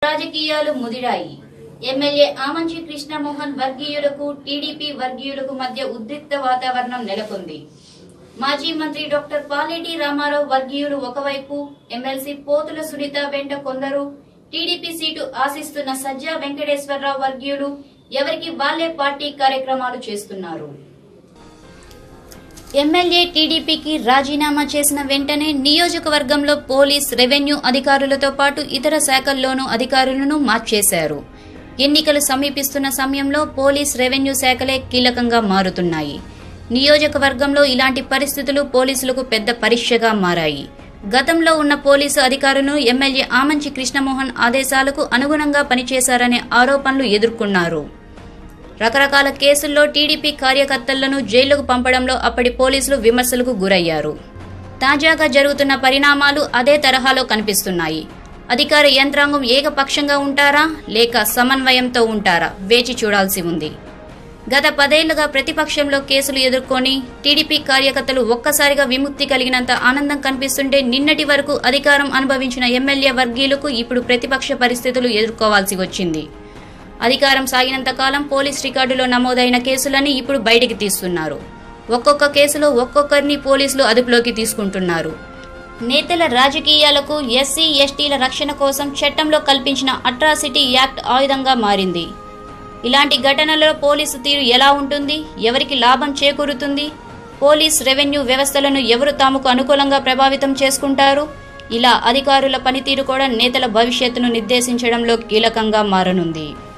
రాజకీయాలు ముదిరాయి ఎమ్మెల్యే ఆమంచి కృష్ణమోహన్ వర్గీయులకు టీడీపీ వర్గీయులకు మధ్య ఉద్రిక్త వాతావరణం నెలకొంది మాజీ మంత్రి డాక్టర్ పాలేటి రామారావు వర్గీయులు ఒకవైపు ఎమ్మెల్సీ పోతుల సునీత వెంట కొందరు టీడీపీ సీటు ఆశిస్తున్న సజ్జా వెంకటేశ్వరరావు వర్గీయులు ఎవరికి వాళ్లే పార్టీ కార్యక్రమాలు చేస్తున్నారు ఎమ్మెల్యే టీడీపీకి రాజీనామా చేసిన వెంటనే నియోజకవర్గంలో పోలీస్ రెవెన్యూ అధికారులతో పాటు ఇతర శాఖల్లోనూ అధికారులను మార్చేశారు ఎన్నికలు సమీపిస్తున్న సమయంలో పోలీస్ రెవెన్యూ శాఖలే కీలకంగా మారుతున్నాయి నియోజకవర్గంలో ఇలాంటి పరిస్థితులు పోలీసులకు పెద్ద పరీక్షగా మారాయి గతంలో ఉన్న పోలీసు అధికారులను ఎమ్మెల్యే ఆమంచి కృష్ణమోహన్ ఆదేశాలకు అనుగుణంగా పనిచేశారనే ఆరోపణలు ఎదుర్కొన్నారు రకరకాల కేసుల్లో టీడీపీ కార్యకర్తలను జైలుకు పంపడంలో అప్పటి పోలీసులు విమర్శలకు గురయ్యారు తాజాగా జరుగుతున్న పరిణామాలు అదే తరహాలో కనిపిస్తున్నాయి అధికార యంత్రాంగం ఏకపక్షంగా ఉంటారా లేక సమన్వయంతో ఉంటారా వేచి చూడాల్సి ఉంది గత పదేళ్లుగా ప్రతిపక్షంలో కేసులు ఎదుర్కొని టీడీపీ కార్యకర్తలు ఒక్కసారిగా విముక్తి కలిగినంత ఆనందం కనిపిస్తుంటే నిన్నటి వరకు అధికారం అనుభవించిన ఎమ్మెల్యే వర్గీయులకు ఇప్పుడు ప్రతిపక్ష పరిస్థితులు ఎదుర్కోవాల్సి వచ్చింది అధికారం సాగినంత కాలం పోలీస్ రికార్డులో నమోదైన కేసులని ఇప్పుడు బయటికి తీస్తున్నారు ఒక్కొక్క కేసులో ఒక్కొక్కరిని పోలీసులు అదుపులోకి తీసుకుంటున్నారు నేతల రాజకీయాలకు ఎస్సీ ఎస్టీల రక్షణ కోసం చట్టంలో కల్పించిన అట్రాసిటీ యాక్ట్ ఆయుధంగా మారింది ఇలాంటి ఘటనలలో పోలీసు తీరు ఎలా ఉంటుంది ఎవరికి లాభం చేకూరుతుంది పోలీస్ రెవెన్యూ వ్యవస్థలను ఎవరు తమకు అనుకూలంగా ప్రభావితం చేసుకుంటారు ఇలా అధికారుల పనితీరు కూడా నేతల భవిష్యత్తును నిర్దేశించడంలో కీలకంగా మారనుంది